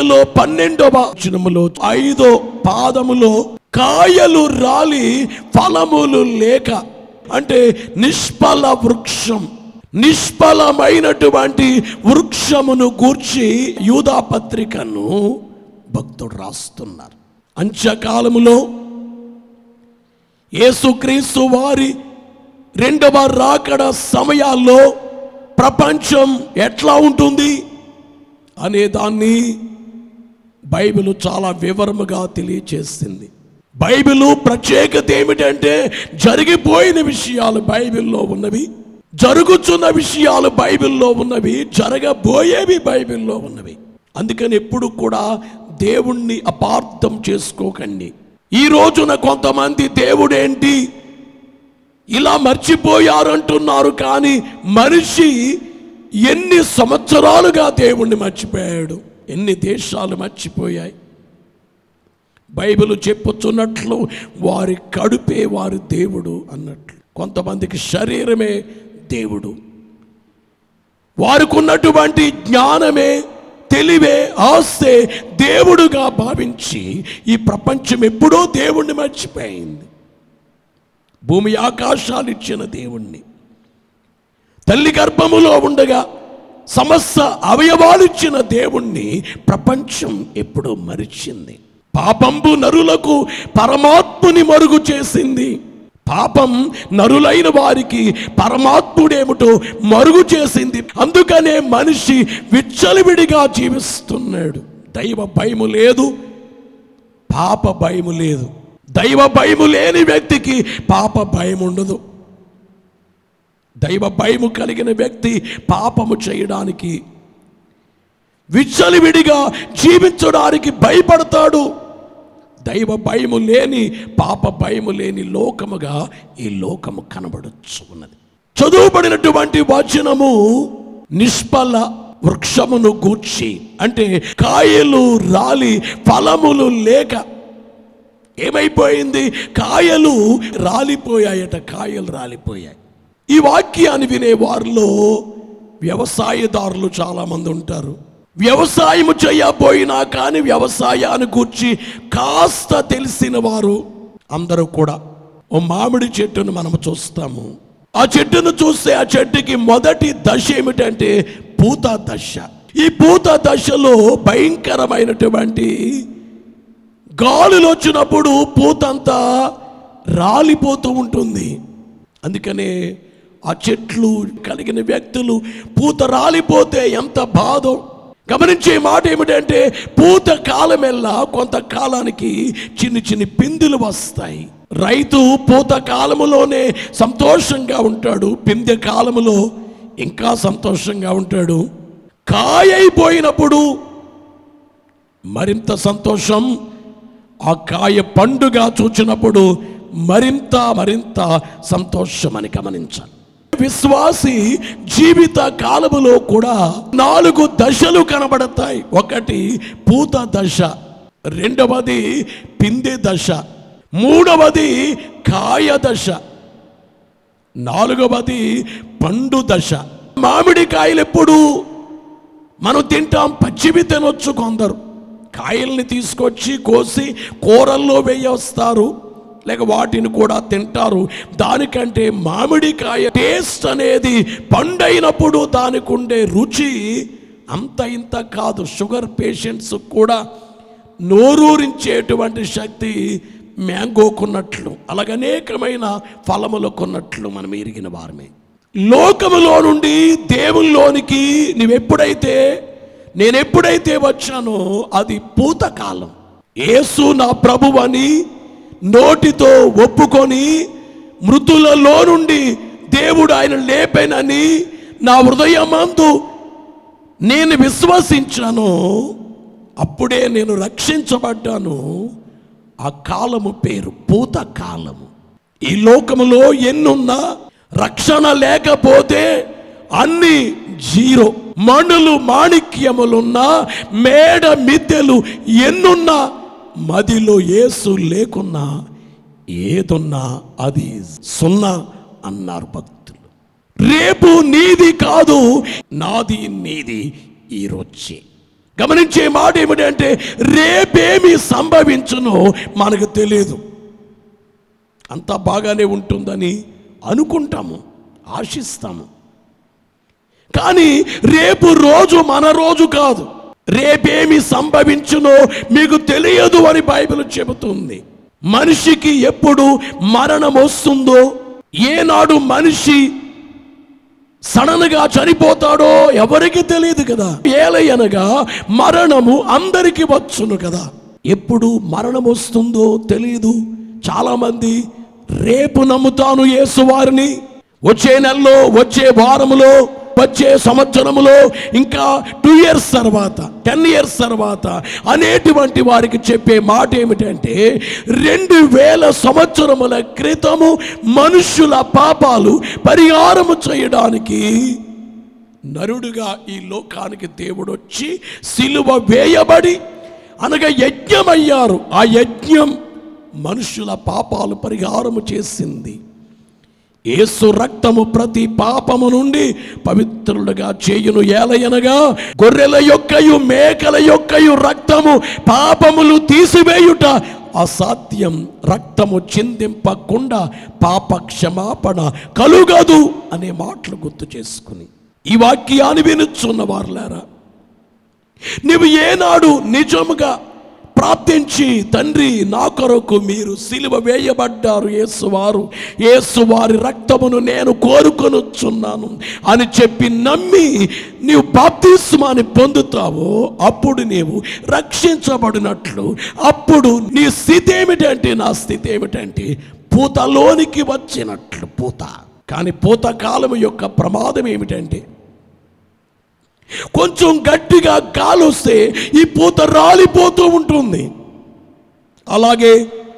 పత్రికలో పన్నెండవ వచనములో ఐదో పాదములో కాయలు రాలి ఫలములు లేక అంటే నిష్ఫల వృక్షం నిష్ఫలమైనటువంటి వృక్షమును గూర్చి యూదా పత్రికను భక్తుడు రాస్తున్నారు అంత్యకాలములో యేసుక్రీస్తు వారి రెండవ రాకడ సమయాల్లో ప్రపంచం ఎట్లా ఉంటుంది అనే దాన్ని బైబిల్ చాలా వివరముగా తెలియచేసింది బైబిల్ ప్రత్యేకత ఏమిటంటే జరిగిపోయిన విషయాలు బైబిల్లో ఉన్నవి జరుగుతున్న విషయాలు బైబిల్లో ఉన్నవి జరగబోయేవి బైబిల్లో ఉన్నవి అందుకని ఎప్పుడు కూడా దేవుణ్ణి అపార్థం చేసుకోకండి ఈ రోజున కొంతమంది దేవుడేంటి ఇలా మర్చిపోయారంటున్నారు కానీ మనిషి ఎన్ని సంవత్సరాలుగా దేవుణ్ణి మర్చిపోయాడు ఎన్ని దేశాలు మర్చిపోయాయి బైబిల్ చెప్పుచున్నట్లు వారి కడుపే వారి దేవుడు అన్నట్లు కొంతమందికి శరీరమే దేవుడు వారికి ఉన్నటువంటి జ్ఞానమే తెలివే ఆస్తే దేవుడుగా భావించి ఈ ప్రపంచం ఎప్పుడో దేవుణ్ణి మర్చిపోయింది భూమి ఆకాశాలు ఇచ్చిన దేవుణ్ణి తల్లి గర్భములో ఉండగా సమస్త అవయవాలు ఇచ్చిన దేవుణ్ణి ప్రపంచం ఎప్పుడో మరిచింది పాపంబు నరులకు పరమాత్ముని మరుగు చేసింది పాపం నరులైన వారికి పరమాత్ముడేమిటో మరుగు చేసింది అందుకనే మనిషి విచ్చలవిడిగా జీవిస్తున్నాడు దైవ భయము లేదు పాప భయము లేదు దైవ భయము లేని వ్యక్తికి పాప భయం ఉండదు దైవ భయము కలిగిన వ్యక్తి పాపము చేయడానికి విచ్చలివిడిగా జీవించడానికి భయపడతాడు దైవ భయము లేని పాప భయము లేని లోకముగా ఈ లోకము కనబడచ్చు ఉన్నది చదువుబడినటువంటి వచనము నిష్ఫల వృక్షమును గూర్చి అంటే కాయలు రాలి ఫలములు లేక ఏమైపోయింది కాయలు రాలిపోయాయట కాయలు రాలిపోయాయి ఈ వాక్యాన్ని వినే వారిలో వ్యవసాయదారులు చాలామంది ఉంటారు వ్యవసాయము చేయబోయినా కానీ వ్యవసాయాన్ని గూర్చి కాస్త తెలిసిన వారు అందరూ కూడా ఓ మామిడి చెట్టును మనము చూస్తాము ఆ చెట్టును చూస్తే ఆ చెట్టుకి మొదటి దశ ఏమిటంటే పూత దశ ఈ పూత దశలో భయంకరమైనటువంటి గాలులు వచ్చినప్పుడు పూతంతా రాలిపోతూ ఉంటుంది అందుకనే ఆ చెట్లు కలిగిన వ్యక్తులు పూత రాలిపోతే ఎంత బాధో గమనించే మాట ఏమిటంటే పూత కాలమెల్లా కొంతకాలానికి చిన్ని చిన్ని పిందులు వస్తాయి రైతు పూత కాలములోనే సంతోషంగా ఉంటాడు పిందె కాలములో ఇంకా సంతోషంగా ఉంటాడు కాయ అయిపోయినప్పుడు మరింత సంతోషం ఆ కాయ పండుగ చూచినప్పుడు మరింత మరింత సంతోషం అని గమనించాలి విశ్వాసి జీవిత కాలములో కూడా నాలుగు దశలు కనబడతాయి ఒకటి పూత దశ రెండవది పిందె దశ మూడవది కాయ దశ నాలుగవది పండు దశ మామిడికాయలు ఎప్పుడు మనం తింటాం పచ్చివి తినొచ్చు కొందరు కాయల్ని తీసుకొచ్చి కోసి కూరల్లో వేయొస్తారు లేక వాటిని కూడా తింటారు దానికంటే మామిడికాయ టేస్ట్ అనేది పండైనప్పుడు దానికి ఉండే రుచి అంత ఇంత కాదు షుగర్ పేషెంట్స్ కూడా నోరూరించేటువంటి శక్తి మ్యాంగోకున్నట్లు అలాగే అనేకమైన ఫలములకున్నట్లు మనం ఎరిగిన వారమే లోకములో నుండి దేవుల్లోనికి నువ్వెప్పుడైతే నేనెప్పుడైతే వచ్చానో అది పూతకాలం యేసు నా ప్రభువని నోటితో ఒప్పుకొని మృతులలో నుండి దేవుడు ఆయన లేపెనని నా హృదయమందు నేను విశ్వసించాను అప్పుడే నేను రక్షించబడ్డాను ఆ కాలము పేరు పూత కాలము ఈ లోకములో ఎన్నున్నా రక్షణ లేకపోతే అన్ని జీరో మణులు మాణిక్యములున్నా మేడ మిద్దెలు ఎన్నున్నా మదిలో యేసు లేకున్నా ఏదున్నా అది సున్నా అన్నారు భక్తులు రేపు నీది కాదు నాది నీది ఈరోజే గమనించే మాట ఏమిటంటే రేపేమి సంభవించునో మనకు తెలియదు అంతా బాగానే ఉంటుందని అనుకుంటాము ఆశిస్తాము కానీ రేపు రోజు మన రోజు కాదు రేపేమి సంభవించునో మీకు తెలియదు అని బైబిల్ చెబుతుంది మనిషికి ఎప్పుడు మరణం వస్తుందో ఏనాడు మనిషి సడన్ గా చనిపోతాడో ఎవరికి తెలియదు కదా ఏలయనగా మరణము అందరికి వచ్చును కదా ఎప్పుడు మరణం వస్తుందో తెలియదు చాలా మంది రేపు నమ్ముతాను యేసు వారిని వచ్చే నెలలో వచ్చే వారములో వచ్చే సంవత్సరములో ఇంకా టూ ఇయర్స్ తర్వాత టెన్ ఇయర్స్ తర్వాత అనేటువంటి వారికి చెప్పే మాట ఏమిటంటే రెండు వేల సంవత్సరముల క్రితము మనుషుల పాపాలు పరిహారము చేయడానికి నరుడుగా ఈ లోకానికి దేవుడు వచ్చి సిలువ వేయబడి అనగా యజ్ఞమయ్యారు ఆ యజ్ఞం మనుషుల పాపాలు పరిహారము చేసింది యేసు రక్తము ప్రతి పాపము నుండి పవిత్రులుగా చేయును ఏలయనగా గొర్రెల యొక్కయు మేకల యొక్కయు రక్తము పాపములు తీసివేయుట అసాధ్యం రక్తము చిందింపకుండా పాప క్షమాపణ కలుగదు అనే మాటలు గుర్తు చేసుకుని ఈ వాక్యాన్ని వినుచున్న వారులారా నీవు ఏనాడు నిజముగా ప్రార్థించి తండ్రి నా కొరకు మీరు సిలువ వేయబడ్డారు యేసువారు యేసువారి రక్తమును నేను కోరుకొనుచున్నాను అని చెప్పి నమ్మి నీవు బాప్తిస్మాని పొందుతావో అప్పుడు నీవు రక్షించబడినట్లు అప్పుడు నీ స్థితి ఏమిటంటే నా స్థితి ఏమిటంటే పూతలోనికి వచ్చినట్లు పూత కానీ పూత కాలం యొక్క ప్రమాదం ఏమిటంటే కొంచెం గట్టిగా గాలి వస్తే ఈ పూత రాలిపోతూ ఉంటుంది అలాగే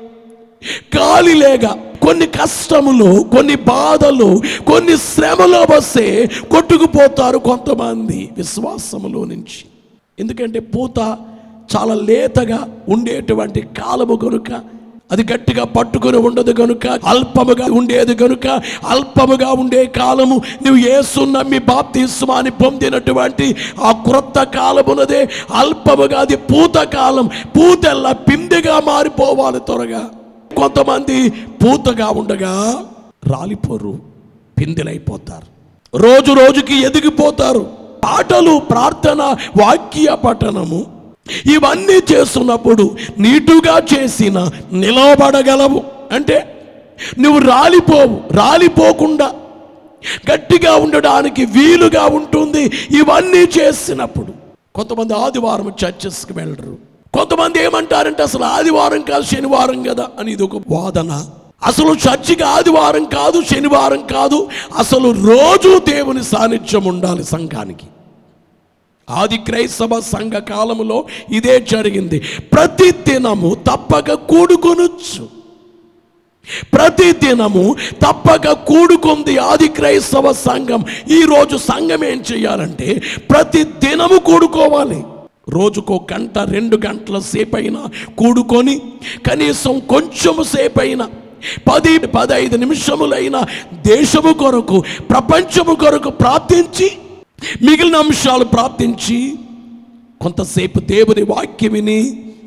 గాలి లేక కొన్ని కష్టములు కొన్ని బాధలు కొన్ని శ్రమలు వస్తే కొట్టుకుపోతారు కొంతమంది విశ్వాసములో నుంచి ఎందుకంటే పూత చాలా లేతగా ఉండేటువంటి కాలము కనుక అది గట్టిగా పట్టుకొని ఉండదు గనుక అల్పముగా ఉండేది గనుక అల్పముగా ఉండే కాలము నువ్వు యేసు నమ్మి బాప్తిస్మాని పొందినటువంటి ఆ క్రొత్త కాలమునదే అల్పముగా అది పూత కాలం పూతెల్ల పిందెగా మారిపోవాలి త్వరగా కొంతమంది పూతగా ఉండగా రాలిపోరు పిందెలైపోతారు రోజు రోజుకి ఎదిగిపోతారు పాటలు ప్రార్థన వాక్య పఠనము ఇవన్నీ చేస్తున్నప్పుడు నీటుగా చేసిన నిలవబడగలవు అంటే నువ్వు రాలిపోవు రాలిపోకుండా గట్టిగా ఉండడానికి వీలుగా ఉంటుంది ఇవన్నీ చేసినప్పుడు కొంతమంది ఆదివారం చర్చెస్కి వెళ్ళరు కొంతమంది ఏమంటారంటే అసలు ఆదివారం కాదు శనివారం కదా అని ఇది ఒక వాదన అసలు చర్చికి ఆదివారం కాదు శనివారం కాదు అసలు రోజు దేవుని సాన్నిధ్యం ఉండాలి సంఘానికి ఆది క్రైస్తవ సంఘ కాలములో ఇదే జరిగింది ప్రతి దినము తప్పక కూడుకొనొచ్చు ప్రతి దినము తప్పక కూడుకుంది ఆది క్రైస్తవ సంఘం ఈరోజు సంఘం ఏం చేయాలంటే ప్రతి దినము కూడుకోవాలి రోజుకో గంట రెండు గంటల సేపైనా కూడుకొని కనీసం కొంచెము సేపైనా పది పదైదు నిమిషములైన దేశము కొరకు ప్రపంచము కొరకు ప్రార్థించి మిగిలిన అంశాలు ప్రార్థించి కొంతసేపు దేవుని వాక్యం విని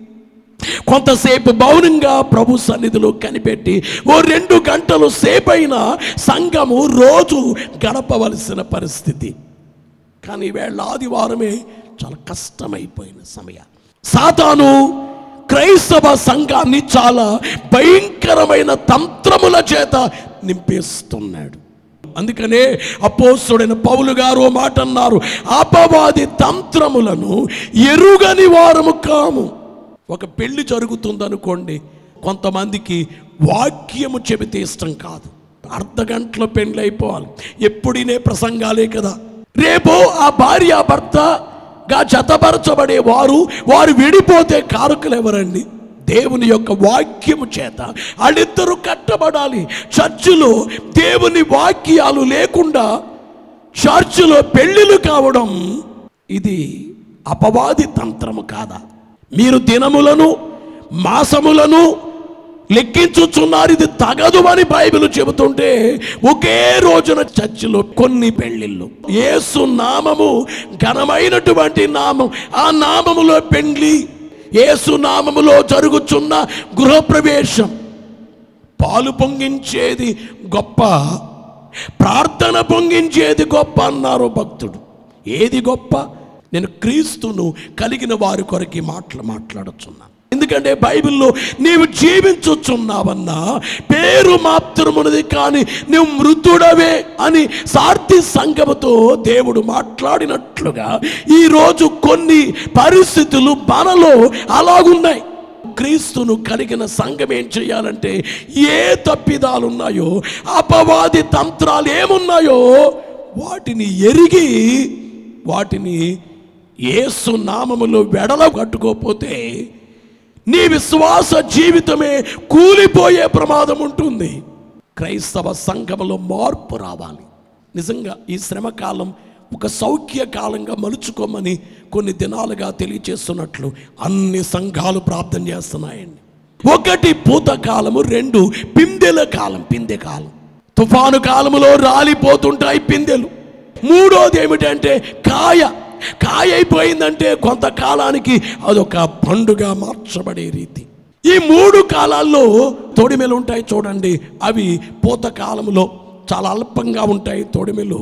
కొంతసేపు మౌనంగా ప్రభు సన్నిధిలో కనిపెట్టి ఓ రెండు గంటలు సేపైన సంఘము రోజు గడపవలసిన పరిస్థితి కానీ వేళ ఆదివారమే చాలా కష్టమైపోయిన సమయం సాతాను క్రైస్తవ సంఘాన్ని చాలా భయంకరమైన తంత్రముల చేత నింపేస్తున్నాడు అందుకనే అపోస్తుడైన పౌలు గారు ఓ మాట అన్నారు అపవాది తంత్రములను ఎరుగని వారము కాము ఒక పెళ్లి జరుగుతుందనుకోండి కొంతమందికి వాక్యము చెబితే ఇష్టం కాదు అర్ధ గంటలో పెళ్లి అయిపోవాలి ఎప్పుడినే ప్రసంగాలే కదా రేపు ఆ భార్య భర్తగా జతపరచబడే వారు వారు విడిపోతే కారకులు ఎవరండి దేవుని యొక్క వాక్యము చేత వాళ్ళిద్దరూ కట్టబడాలి చర్చిలో దేవుని వాక్యాలు లేకుండా చర్చిలో పెళ్ళిళ్ళు కావడం ఇది అపవాది తంత్రము కాదా మీరు దినములను మాసములను లెక్కించుచున్నారు ఇది తగదు అని బైబిల్ చెబుతుంటే ఒకే రోజున చర్చిలో కొన్ని పెళ్లిళ్ళు యేసు నామము ఘనమైనటువంటి నామం ఆ నామములో పెండ్లి యేసు నామములో జరుగుచున్న గృహప్రవేశం పాలు పొంగించేది గొప్ప ప్రార్థన పొంగించేది గొప్ప అన్నారు భక్తుడు ఏది గొప్ప నేను క్రీస్తును కలిగిన వారి కొరకి మాటలు మాట్లాడుచున్నాను ఎందుకంటే బైబిల్లో నీవు జీవించుచున్నావన్నా పేరు మాత్రమున్నది కానీ నువ్వు మృతుడవే అని సార్థి సంగముతో దేవుడు మాట్లాడినట్లుగా ఈరోజు కొన్ని పరిస్థితులు మనలో అలాగున్నాయి క్రీస్తును కలిగిన సంఘం ఏం చేయాలంటే ఏ తప్పిదాలు ఉన్నాయో అపవాది తంత్రాలు ఏమున్నాయో వాటిని ఎరిగి వాటిని యేసు నామములో వెడల కట్టుకోపోతే నీ విశ్వాస జీవితమే కూలిపోయే ప్రమాదం ఉంటుంది క్రైస్తవ సంఘములో మార్పు రావాలి నిజంగా ఈ శ్రమ కాలం ఒక సౌఖ్య కాలంగా మలుచుకోమని కొన్ని దినాలుగా తెలియచేస్తున్నట్లు అన్ని సంఘాలు ప్రార్థన చేస్తున్నాయండి ఒకటి పూత కాలము రెండు పిందెల కాలం పిందె కాలం తుఫాను కాలములో రాలిపోతుంటాయి పిందెలు మూడోది ఏమిటంటే కాయ కాయ అయిపోయిందంటే కొంతకాలానికి అదొక పండుగ మార్చబడే రీతి ఈ మూడు కాలాల్లో తొడిమెలు ఉంటాయి చూడండి అవి పూత కాలంలో చాలా అల్పంగా ఉంటాయి తొడిమెలు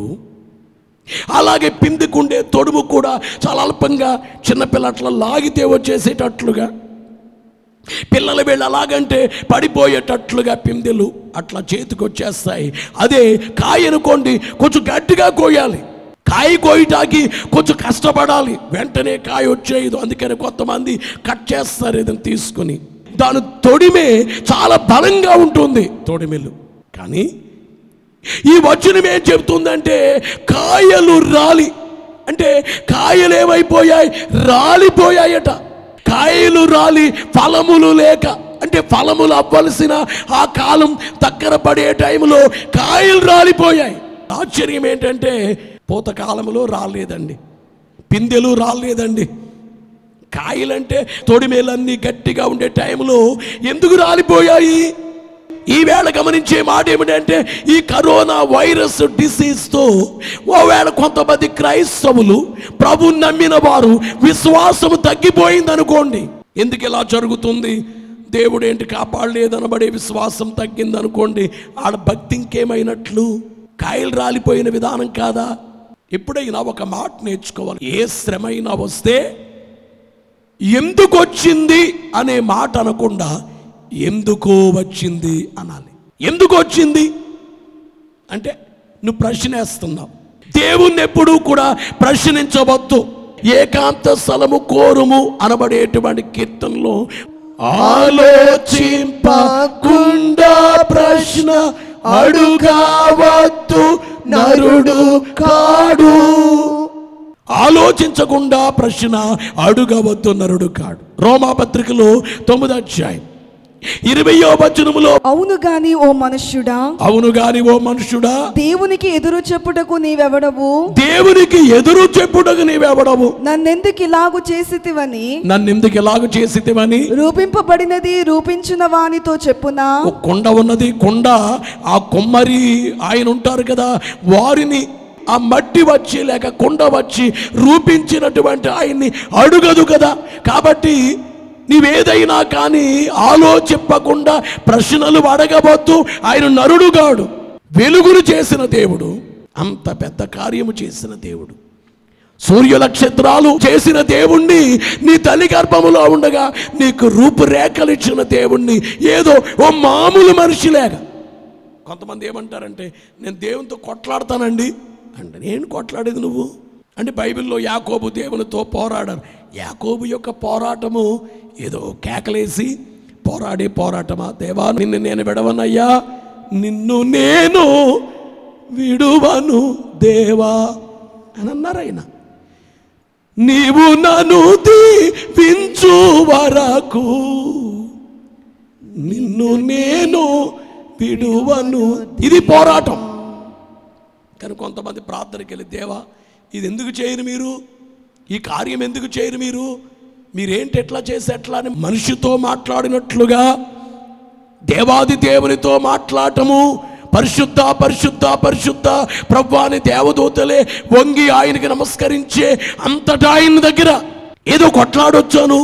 అలాగే పిందికుండే తొడుము కూడా చాలా అల్పంగా చిన్నపిల్ల అట్లా లాగితే వచ్చేసేటట్లుగా పిల్లల వీళ్ళు అలాగంటే పడిపోయేటట్లుగా పిందెలు అట్లా చేతికి వచ్చేస్తాయి అదే కాయ అనుకోండి కొంచెం గట్టిగా కోయాలి కాయ కోయటానికి కొంచెం కష్టపడాలి వెంటనే కాయ వచ్చేయదు అందుకని కొంతమంది కట్ చేస్తారు ఏదైనా తీసుకుని దాని తొడిమే చాలా బలంగా ఉంటుంది తొడిమెలు కానీ ఈ వచనం ఏం చెబుతుందంటే కాయలు రాలి అంటే కాయలు ఏమైపోయాయి రాలిపోయాయట కాయలు రాలి ఫలములు లేక అంటే ఫలములు అవ్వలసిన ఆ కాలం దగ్గర పడే టైంలో కాయలు రాలిపోయాయి ఆశ్చర్యం ఏంటంటే పూత కాలంలో రాలేదండి పిందెలు రాలేదండి కాయలంటే తొడిమేలన్నీ గట్టిగా ఉండే టైంలో ఎందుకు రాలిపోయాయి ఈవేళ గమనించే మాట ఏమిటంటే ఈ కరోనా వైరస్ డిసీజ్తో ఓవేళ కొంతమంది క్రైస్తవులు ప్రభు నమ్మిన వారు విశ్వాసము తగ్గిపోయింది అనుకోండి ఎందుకు ఇలా జరుగుతుంది దేవుడు ఏంటి కాపాడలేదనబడే విశ్వాసం తగ్గింది అనుకోండి ఆడ భక్తి ఇంకేమైనట్లు కాయలు రాలిపోయిన విధానం కాదా ఎప్పుడైనా ఒక మాట నేర్చుకోవాలి ఏ శ్రమైనా వస్తే ఎందుకు వచ్చింది అనే మాట అనకుండా ఎందుకో వచ్చింది అనాలి ఎందుకు వచ్చింది అంటే నువ్వు ప్రశ్నేస్తున్నావు దేవుణ్ణి ఎప్పుడూ కూడా ప్రశ్నించవద్దు ఏకాంత స్థలము కోరుము అనబడేటువంటి కీర్తనలో ఆలోచింపకుండా ప్రశ్న అడుగవద్దు నరుడు కాడు ఆలోచించకుండా ప్రశ్న అడుగవద్దు నరుడు కాడు రోమాపత్రికలో తొమ్మిది అధ్యాయం ఇరవయో వచనములో అవును గాని ఓ మనుష్యుడా అవును గాని ఓ మనుషుడా దేవునికి ఎదురు చెప్పుటకు నీవెవడవు దేవునికి ఎదురు చెప్పుటకు నీవెవడవు నన్నెందుకు ఇలాగు చేసితివని నన్ను ఎందుకు ఎలాగ చేసితివని రూపింపబడినది రూపించిన వానితో చెప్పునా ఒక కొండ ఉన్నది కొండ ఆ కొమ్మరి ఆయన ఉంటారు కదా వారిని ఆ మట్టి వచ్చి లేక కొండ వచ్చి రూపించినటువంటి ఆయన్ని అడుగదు కదా కాబట్టి నీవేదైనా కానీ ఆలోచింపకుండా ప్రశ్నలు అడగవద్దు ఆయన నరుడుగాడు వెలుగును చేసిన దేవుడు అంత పెద్ద కార్యము చేసిన దేవుడు సూర్య నక్షత్రాలు చేసిన దేవుణ్ణి నీ తల్లి గర్భములో ఉండగా నీకు రూపురేఖలు ఇచ్చిన దేవుణ్ణి ఏదో ఓ మామూలు మనిషిలేగా కొంతమంది ఏమంటారంటే నేను దేవునితో కొట్లాడతానండి అంటే నేను కొట్లాడేది నువ్వు అంటే బైబిల్లో యాకోబు దేవునితో పోరాడారు యాకోబు యొక్క పోరాటము ఏదో కేకలేసి పోరాడే పోరాటమా దేవా నిన్ను నేను విడవనయ్యా నిన్ను నేను విడువను దేవా అని అన్నారు ఆయన నీవు నన్ను దీవించు వరకు నిన్ను నేను విడువను ఇది పోరాటం కానీ కొంతమంది ప్రార్థనకి వెళ్ళి దేవా ఇది ఎందుకు చేయరు మీరు ఈ కార్యం ఎందుకు చేయరు మీరు మీరేంటి ఎట్లా చేసి ఎట్లా అని మనిషితో మాట్లాడినట్లుగా దేవాది దేవునితో మాట్లాడటము పరిశుద్ధ పరిశుద్ధ పరిశుద్ధ ప్రభాని దేవదూతలే వంగి ఆయనకి నమస్కరించే అంతటా ఆయన దగ్గర ఏదో కొట్లాడొచ్చాను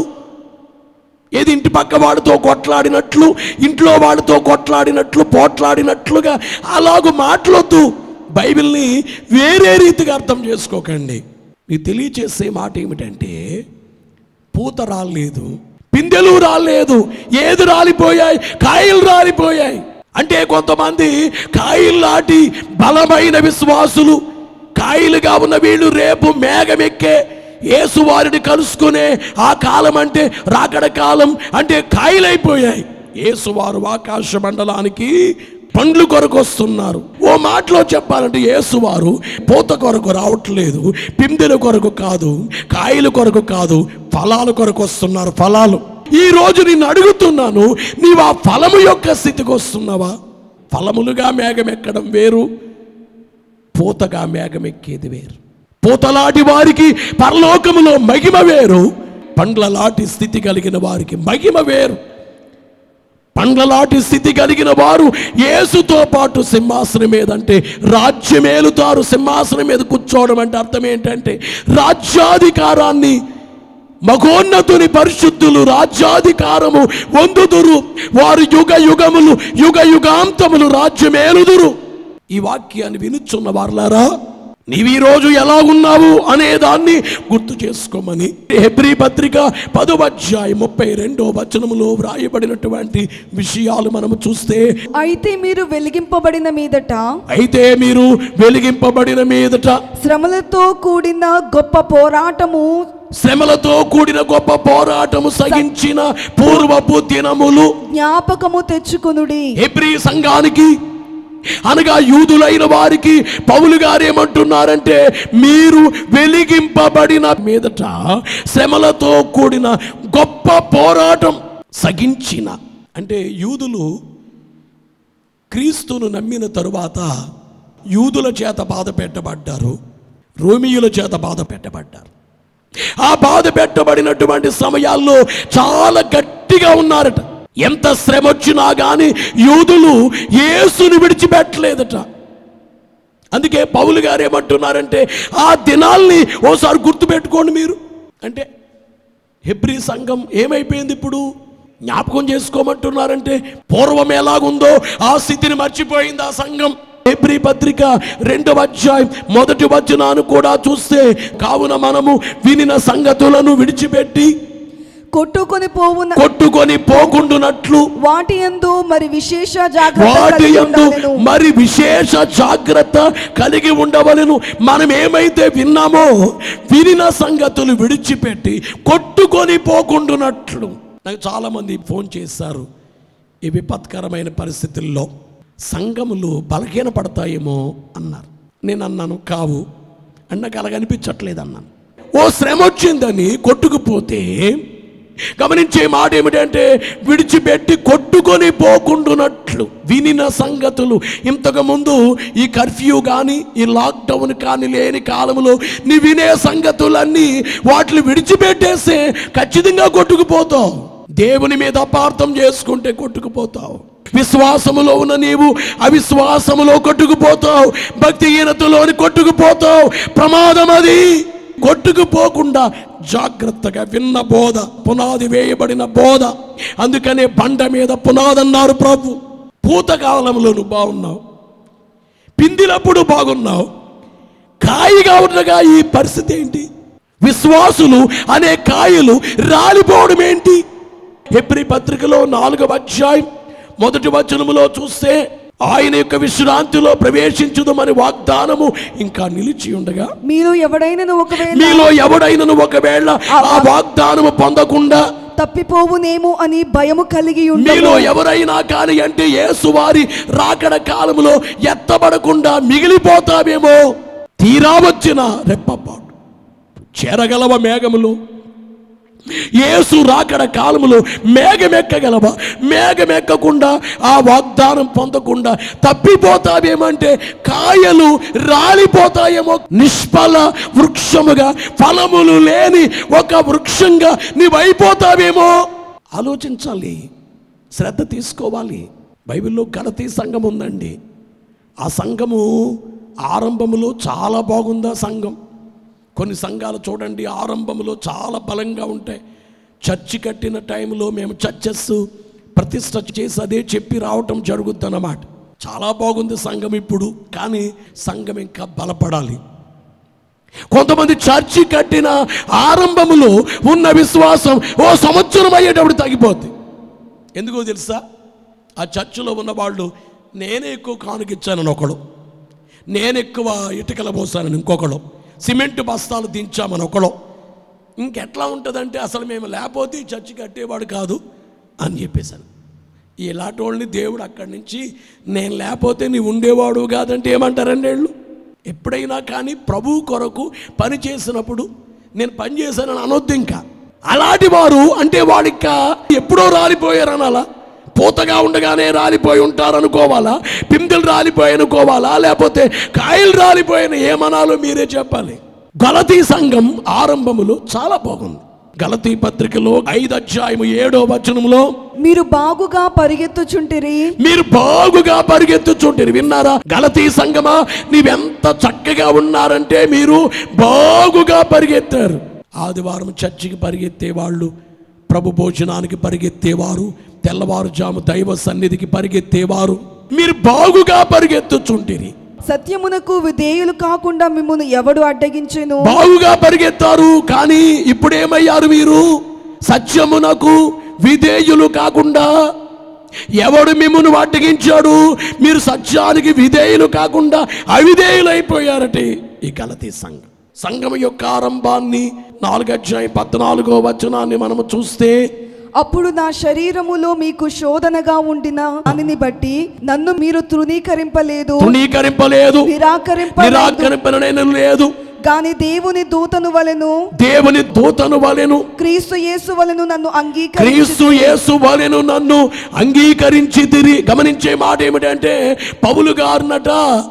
ఏది ఇంటి పక్క వాడితో కొట్లాడినట్లు ఇంట్లో వాడితో కొట్లాడినట్లు పోట్లాడినట్లుగా అలాగూ మాటలొద్దు బైబిల్ని వేరే రీతిగా అర్థం చేసుకోకండి మీకు తెలియచేసే మాట ఏమిటంటే పూత రాలేదు పిందెలు రాలేదు ఏది రాలిపోయాయి కాయలు రాలిపోయాయి అంటే కొంతమంది కాయలు లాంటి బలమైన విశ్వాసులు కాయలుగా ఉన్న వీళ్ళు రేపు మేఘమెక్కే యేసు వారిని కలుసుకునే ఆ కాలం అంటే రాకడ కాలం అంటే కాయలైపోయాయి యేసువారు ఆకాశ మండలానికి పండ్లు కొరకు వస్తున్నారు ఓ మాటలో చెప్పాలంటే యేసువారు పూత కొరకు రావట్లేదు పిందెల కొరకు కాదు కాయల కొరకు కాదు ఫలాల కొరకు వస్తున్నారు ఫలాలు ఈ రోజు నిన్ను అడుగుతున్నాను నీవు ఆ ఫలము యొక్క స్థితికి వస్తున్నావా ఫలములుగా మేఘమెక్కడం వేరు పూతగా మేఘమెక్కేది వేరు పూతలాంటి వారికి పరలోకములో మహిమ వేరు పండ్లలాంటి స్థితి కలిగిన వారికి మహిమ వేరు పండ్లలాంటి స్థితి కలిగిన వారు యేసుతో పాటు సింహాసనం మీద అంటే రాజ్యమేలుతారు సింహాసనం మీద కూర్చోవడం అంటే అర్థం ఏంటంటే రాజ్యాధికారాన్ని మగోన్నతుని పరిశుద్ధులు రాజ్యాధికారము పొందుదురు వారు యుగ యుగములు యుగ యుగాంతములు రాజ్యమేలుదురు ఈ వాక్యాన్ని వినుచున్న వారులారా నీవు ఈ రోజు ఎలా ఉన్నావు అనే దాన్ని గుర్తు చేసుకోమని హెబ్రీ పత్రిక పదో అధ్యాయం ముప్పై రెండో వచనములో వ్రాయబడినటువంటి విషయాలు మనము చూస్తే అయితే మీరు వెలిగింపబడిన మీదట అయితే మీరు వెలిగింపబడిన మీదట శ్రమలతో కూడిన గొప్ప పోరాటము శ్రమలతో కూడిన గొప్ప పోరాటము సగించిన పూర్వపు దినములు జ్ఞాపకము తెచ్చుకునుడి హెబ్రీ సంఘానికి అనగా యూదులైన వారికి పౌలు గారు ఏమంటున్నారంటే మీరు వెలిగింపబడిన మీదట శ్రమలతో కూడిన గొప్ప పోరాటం సగించిన అంటే యూదులు క్రీస్తును నమ్మిన తరువాత యూదుల చేత బాధ పెట్టబడ్డారు రోమియుల చేత బాధ పెట్టబడ్డారు ఆ బాధ పెట్టబడినటువంటి సమయాల్లో చాలా గట్టిగా ఉన్నారట ఎంత శ్రమ వచ్చినా కానీ యూదులు యేసుని విడిచిపెట్టలేదట అందుకే పౌలు గారు ఏమంటున్నారంటే ఆ దినాల్ని ఓసారి గుర్తుపెట్టుకోండి మీరు అంటే హెబ్రీ సంఘం ఏమైపోయింది ఇప్పుడు జ్ఞాపకం చేసుకోమంటున్నారంటే పూర్వం ఎలాగుందో ఆ స్థితిని మర్చిపోయింది ఆ సంఘం హెబ్రీ పత్రిక రెండవ అధ్యాయం మొదటి వచనాన్ని కూడా చూస్తే కావున మనము వినిన సంగతులను విడిచిపెట్టి కొట్టుకొని పోవున కొట్టుకొని పోకుండునట్లు వాటి యందు మరి విశేష జాగ్రత్త వాటి కలిగి యందు ఉండాలెను. మరి విశేష జాగ్రత్త కలిగి ఉండవలను మనం ఏమైతే విన్నామో వినిన సంగతులు విడిచిపెట్టి కొట్టుకొని పోకుండునట్లు నాకు చాలా మంది ఫోన్ చేశారు ఈ విపత్కరమైన పరిస్థితుల్లో సంఘములు బలహీన పడతాయేమో అన్నారు నేను అన్నాను కావు అన్నకు అలాగ అనిపించట్లేదు అన్నాను ఓ శ్రమ వచ్చిందని కొట్టుకుపోతే గమనించే మాట ఏమిటంటే విడిచిపెట్టి కొట్టుకొని పోకుండునట్లు వినిన సంగతులు ఇంతకు ముందు ఈ కర్ఫ్యూ కానీ ఈ లాక్డౌన్ కానీ లేని కాలంలో నీ వినే సంగతులన్నీ వాటిని విడిచిపెట్టేస్తే ఖచ్చితంగా కొట్టుకుపోతావు దేవుని మీద అపార్థం చేసుకుంటే కొట్టుకుపోతావు విశ్వాసములో ఉన్న నీవు అవిశ్వాసములో కొట్టుకుపోతావు భక్తిహీనతలోని కొట్టుకుపోతావు ప్రమాదం అది కొట్టుకుపోకుండా జాగ్రత్తగా విన్న బోధ పునాది వేయబడిన బోధ అందుకనే బండ మీద పునాది అన్నారు ప్రభు పూతకాలంలో నువ్వు బాగున్నావు పిందినప్పుడు బాగున్నావు కాయగా ఉండగా ఈ పరిస్థితి ఏంటి విశ్వాసులు అనే కాయలు రాలిపోవడం ఏంటి ఎప్రి పత్రికలో నాలుగవ అధ్యాయం మొదటి వచనములో చూస్తే ఆయన యొక్క విశ్రాంతిలో ప్రవేశించుదమని వాగ్దానము ఇంకా నిలిచి ఉండగా మీరు ఎవడైనను ఒకవేళ మీలో ఎవడైనను ఒకవేళ ఆ వాగ్దానము పొందకుండా తప్పిపోవునేమో అని భయము కలిగి మీలో ఉండవు ఎవరైనా కానీ అంటే యేసువారి రాకడ కాలములో ఎత్తబడకుండా మిగిలిపోతావేమో తీరా వచ్చిన రెప్పపాటు చేరగలవ మేఘములు యేసు రాకడ కాలములో మేఘమెక్కగలవా మేఘమెక్కకుండా ఆ వాగ్దానం పొందకుండా తప్పిపోతావేమంటే కాయలు రాలిపోతాయేమో నిష్ఫల వృక్షముగా ఫలములు లేని ఒక వృక్షంగా నీవైపోతావేమో ఆలోచించాలి శ్రద్ధ తీసుకోవాలి బైబిల్లో గలతీ సంఘం ఉందండి ఆ సంఘము ఆరంభములో చాలా బాగుందా సంఘం కొన్ని సంఘాలు చూడండి ఆరంభంలో చాలా బలంగా ఉంటాయి చర్చి కట్టిన టైంలో మేము చర్చెస్ ప్రతిష్ట చేసి అదే చెప్పి రావటం జరుగుద్ది అన్నమాట చాలా బాగుంది సంఘం ఇప్పుడు కానీ సంఘం ఇంకా బలపడాలి కొంతమంది చర్చి కట్టిన ఆరంభములో ఉన్న విశ్వాసం ఓ సంవత్సరం అయ్యేటప్పుడు తగ్గిపోద్ది ఎందుకో తెలుసా ఆ చర్చిలో ఉన్న వాళ్ళు నేనే ఎక్కువ కానుకిచ్చానని ఒకడు నేను ఎక్కువ ఇటుకల మోసానని ఇంకొకడు సిమెంట్ బస్తాలు దించామని ఒకడు ఇంకెట్లా ఉంటుందంటే అసలు మేము లేకపోతే ఈ చర్చి కట్టేవాడు కాదు అని చెప్పేశాను ఇలాంటి వాళ్ళని దేవుడు అక్కడి నుంచి నేను లేకపోతే నీ ఉండేవాడు కాదంటే ఏమంటారండి వీళ్ళు ఎప్పుడైనా కానీ ప్రభు కొరకు పని చేసినప్పుడు నేను పని చేశానని అనొద్దు ఇంకా అలాంటి వారు అంటే వాడిక ఎప్పుడో రాలిపోయారని అలా పూతగా ఉండగానే రాలిపోయి ఉంటారు అనుకోవాలా పిందెలు రాలిపోయి అనుకోవాలా లేకపోతే కాయలు రాలిపోయిన ఏమనాలో మీరే చెప్పాలి గలతీ సంఘం ఆరంభములో చాలా బాగుంది గలతీ పత్రికలో ఐదు అధ్యాయము ఏడో వచనంలో మీరు బాగుగా పరిగెత్తుచుంటిరి మీరు బాగుగా పరిగెత్తుచుంటారు విన్నారా గలతీ సంగమా నీవెంత చక్కగా ఉన్నారంటే మీరు బాగుగా పరిగెత్తారు ఆదివారం చర్చికి పరిగెత్తే వాళ్ళు ప్రభు భోజనానికి పరిగెత్తేవారు తెల్లవారుజాము దైవ సన్నిధికి పరిగెత్తేవారు మీరు బాగుగా పరిగెత్తుచుంటిరి సత్యమునకు విధేయులు కాకుండా మిమ్మల్ని ఎవడు అడ్డగించెను బాగుగా పరిగెత్తారు కానీ ఇప్పుడేమయ్యారు మీరు సత్యమునకు విధేయులు కాకుండా ఎవడు మిమ్మల్ని అడ్డగించాడు మీరు సత్యానికి విధేయులు కాకుండా అవిధేయులైపోయారటే ఈ గలతీ సంఘం సంఘం యొక్క ఆరంభాన్ని నాలుగు అధ్యాయం పద్నాలుగో వచనాన్ని మనము చూస్తే అప్పుడు నా శరీరములో మీకు శోధనగా ఉండిన దానిని బట్టి నన్ను మీరు తృణీకరింపలేదు తృణీకరింపలేదు నిరాకరింపలేదు నిరాకరింపనైన లేదు గాని దేవుని దూతను వలెను దేవుని దూతను వలెను క్రీస్తు యేసు వలెను నన్ను అంగీకరించి క్రీస్తు యేసు వలెను నన్ను అంగీకరించి తిరి గమనించే మాట ఏమిటంటే పౌలు గారినట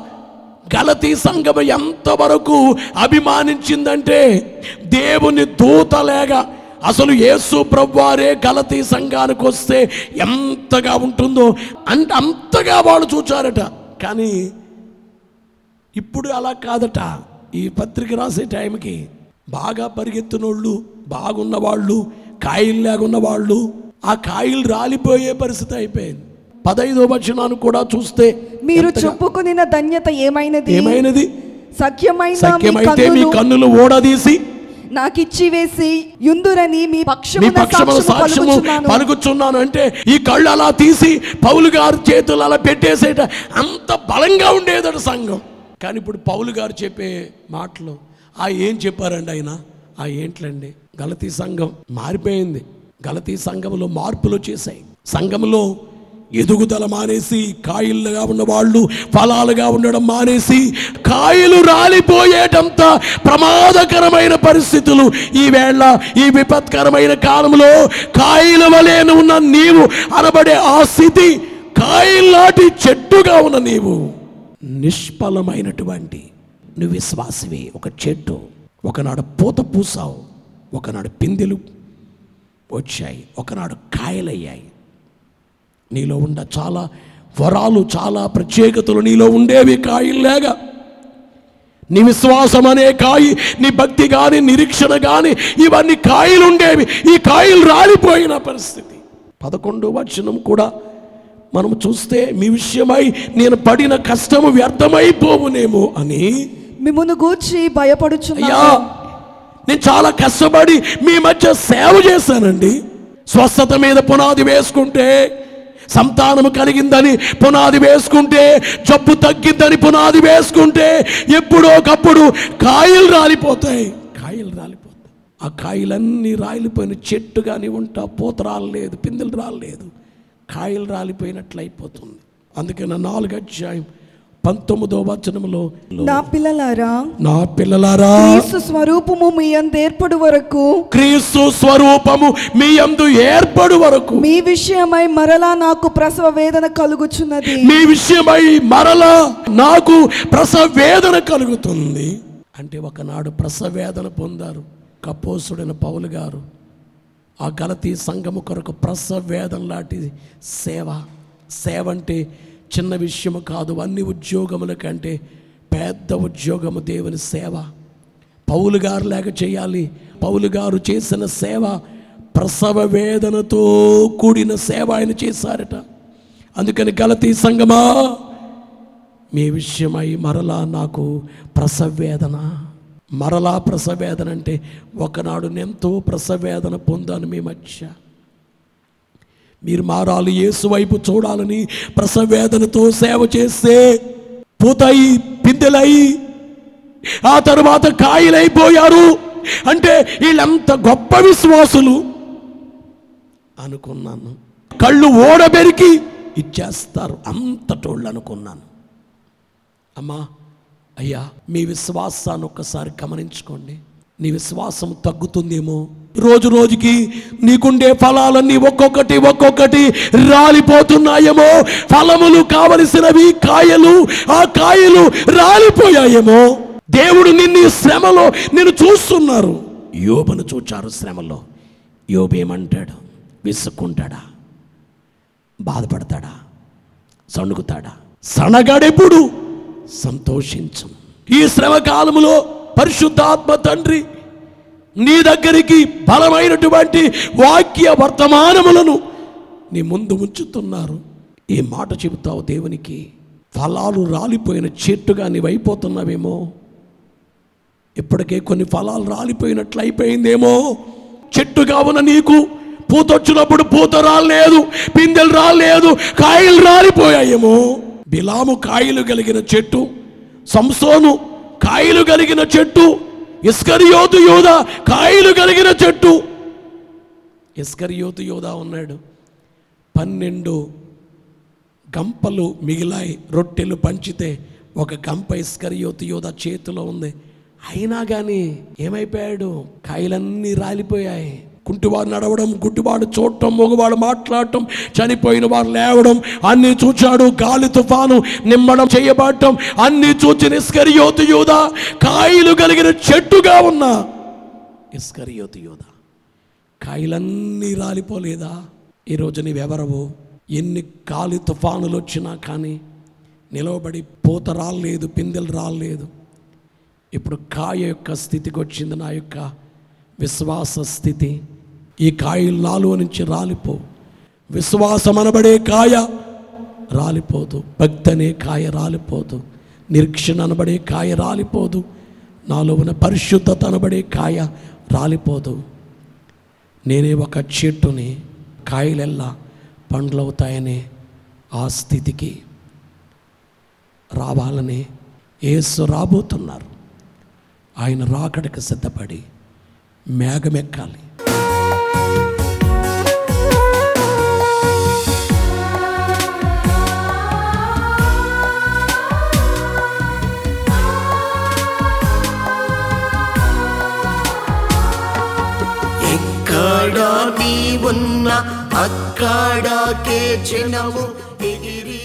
గలతీ సంఘం ఎంతవరకు అభిమానించిందంటే దేవుని దూతలేగా అసలు యేసు ప్రభువారే గలతీ సంఘానికి వస్తే ఎంతగా ఉంటుందో అంటే అంతగా వాళ్ళు చూచారట కానీ ఇప్పుడు అలా కాదట ఈ పత్రిక రాసే టైంకి బాగా పరిగెత్తినోళ్ళు బాగున్న వాళ్ళు కాయలు లేకున్న వాళ్ళు ఆ కాయలు రాలిపోయే పరిస్థితి అయిపోయింది పదైదో వచనాన్ని కూడా చూస్తే మీరు ఎంతగా- చెప్పుకొనిన ధన్యత ఏమైనది ఏమైనది సఖ్యమైన మీ సఖ్యమైతే మీ కన్నులు కన్నులు ఓడదీసి నాకిచ్చి వేసి యుందురని మీ మీ పక్షమున పక్షముల సాక్ష్యము సాక్ష్యము పలుకుచున్నాను. పలుకుచున్నాను అంటే ఈ కళ్ళు అలా తీసి పౌలు గారి చేతులు అలా పెట్టేసేట అంత బలంగా ఉండేదట సంఘం కానీ ఇప్పుడు పౌలు గారు చెప్పే మాటలు ఆ ఏం చెప్పారండి ఆయన ఆ ఏంట్లండి గలతీ సంఘం మారిపోయింది గలతీ సంఘంలో మార్పులు చేశాయి సంఘంలో ఎదుగుదల మానేసి కాయలుగా ఉన్న వాళ్ళు ఫలాలుగా ఉండడం మానేసి కాయలు రాలిపోయేటంత ప్రమాదకరమైన పరిస్థితులు ఈ వేళ ఈ విపత్కరమైన కాలంలో కాయల వలెను ఉన్న నీవు అనబడే ఆ స్థితి కాయల్లాంటి చెట్టుగా ఉన్న నీవు నిష్ఫలమైనటువంటి నువ్వు విశ్వాసవి ఒక చెట్టు ఒకనాడు పూత పూసావు ఒకనాడు పిందెలు వచ్చాయి ఒకనాడు కాయలయ్యాయి నీలో ఉన్న చాలా వరాలు చాలా ప్రత్యేకతలు నీలో ఉండేవి కాయల్లాగా నీ విశ్వాసం అనే కాయి నీ భక్తి కానీ నిరీక్షణ కానీ ఇవన్నీ కాయలు ఉండేవి ఈ కాయలు రాలిపోయిన పరిస్థితి పదకొండు వచనం కూడా మనం చూస్తే మీ విషయమై నేను పడిన కష్టము వ్యర్థమైపోవునేమో అని మిమ్మును గూర్చి అయ్యా భయపడుచున్నాను నేను చాలా కష్టపడి మీ మధ్య సేవ చేశానండి స్వస్థత మీద పునాది వేసుకుంటే సంతానము కలిగిందని పునాది వేసుకుంటే జబ్బు తగ్గిందని పునాది వేసుకుంటే ఎప్పుడో ఒకప్పుడు కాయలు రాలిపోతాయి కాయలు రాలిపోతాయి ఆ కాయలన్నీ రాలిపోయిన చెట్టు కానీ ఉంటా పూత రాలేదు పిందెలు రాలేదు కాయలు రాలిపోయినట్లు అయిపోతుంది అందుకే నా నాలుగు అధ్యాయం పంతొమ్మిదో వచనంలో నా పిల్లలారా నా పిల్లలారా క్రీస్తు స్వరూపము మీ అందేర్పడు వరకు క్రీస్తు స్వరూపము మీ యందు ఏర్పడు వరకు మీ విషయమై మరలా నాకు ప్రసవ వేదన కలుగుచున్నది మీ విషయమై మరలా నాకు ప్రసవ వేదన కలుగుతుంది అంటే ఒకనాడు ప్రసవ వేదన పొందారు కపోసుడైన పౌలు గారు ఆ గలతీ సంఘము కొరకు ప్రసవ వేదన లాంటి సేవ సేవ అంటే చిన్న విషయం కాదు అన్ని ఉద్యోగముల కంటే పెద్ద ఉద్యోగము దేవుని సేవ పౌలు గారు లేక చేయాలి పౌలు గారు చేసిన సేవ ప్రసవ వేదనతో కూడిన సేవ ఆయన చేశారట అందుకని గలతీ సంగమా మీ విషయమై మరలా నాకు ప్రసవేదన మరలా ప్రసవేదన అంటే ఒకనాడు నేనెంతో ప్రసవేదన పొందాను మీ మధ్య మీరు మారాలి యేసు వైపు చూడాలని ప్రసవేదనతో సేవ చేస్తే పూతాయి పిందెలై ఆ తరువాత కాయలైపోయారు అంటే వీళ్ళంత గొప్ప విశ్వాసులు అనుకున్నాను కళ్ళు ఓడబెరికి ఇచ్చేస్తారు అంతటోళ్ళు అనుకున్నాను అమ్మా అయ్యా మీ విశ్వాసాన్ని ఒక్కసారి గమనించుకోండి నీ విశ్వాసం తగ్గుతుందేమో రోజు రోజుకి నీకుండే ఫలాలన్నీ ఒక్కొక్కటి ఒక్కొక్కటి రాలిపోతున్నాయేమో ఫలములు కావలసినవి కాయలు ఆ కాయలు రాలిపోయాయేమో దేవుడు నిన్ను ఈ శ్రమలో నేను చూస్తున్నారు యోబను చూచారు శ్రమలో యోబేమంటాడు విసుక్కుంటాడా బాధపడతాడా సణుగుతాడా సనగడెప్పుడు సంతోషించు ఈ శ్రమ కాలములో పరిశుద్ధాత్మ తండ్రి నీ దగ్గరికి బలమైనటువంటి వాక్య వర్తమానములను నీ ముందు ఉంచుతున్నారు ఈ మాట చెబుతావు దేవునికి ఫలాలు రాలిపోయిన చెట్టుగా నీవైపోతున్నావేమో ఇప్పటికే కొన్ని ఫలాలు రాలిపోయినట్లు అయిపోయిందేమో చెట్టుగా ఉన్న నీకు పూత వచ్చినప్పుడు పూత రాలేదు పిందెలు రాలేదు కాయలు రాలిపోయాయేమో బిలాము కాయలు కలిగిన చెట్టు సంసోను కాయలు కలిగిన చెట్టు ఇస్కరియోతు యోధ కాయలు కలిగిన చెట్టు ఇస్కరియోతు యోధ ఉన్నాడు పన్నెండు గంపలు మిగిలాయి రొట్టెలు పంచితే ఒక గంప ఇస్కరియోతు యోధ చేతిలో ఉంది అయినా కానీ ఏమైపోయాడు కాయలన్నీ రాలిపోయాయి కుంటివాడు నడవడం గుడ్డివాడు చూడటం మగవాడు మాట్లాడటం చనిపోయిన వాడు లేవడం అన్ని చూచాడు గాలి తుఫాను నిమ్మడం చేయబడటం అన్ని చూచి ఇస్కరియోతు యోధ కాయలు కలిగిన చెట్టుగా ఉన్న ఇస్కరియోతు యోధ కాయలన్నీ రాలిపోలేదా ఈరోజు నీవెవరవు ఎన్ని గాలి తుఫానులు వచ్చినా కానీ నిలవబడి పూత రాలేదు పిందెలు రాలేదు ఇప్పుడు కాయ యొక్క స్థితికి వచ్చింది నా యొక్క విశ్వాస స్థితి ఈ కాయలు నాలో నుంచి రాలిపో విశ్వాసం అనబడే కాయ రాలిపోదు భక్తి అనే కాయ రాలిపోదు నిరీక్షణ అనబడే కాయ రాలిపోదు నాలో ఉన్న పరిశుద్ధత అనబడే కాయ రాలిపోదు నేనే ఒక చెట్టుని కాయలెల్లా పండ్లవుతాయనే ఆ స్థితికి రావాలని ఏసు రాబోతున్నారు ఆయన రాకడకు సిద్ధపడి మేఘమెక్కాలి ఎక్కడ నీ ఉన్న అక్కడకే జనము ఎగిరి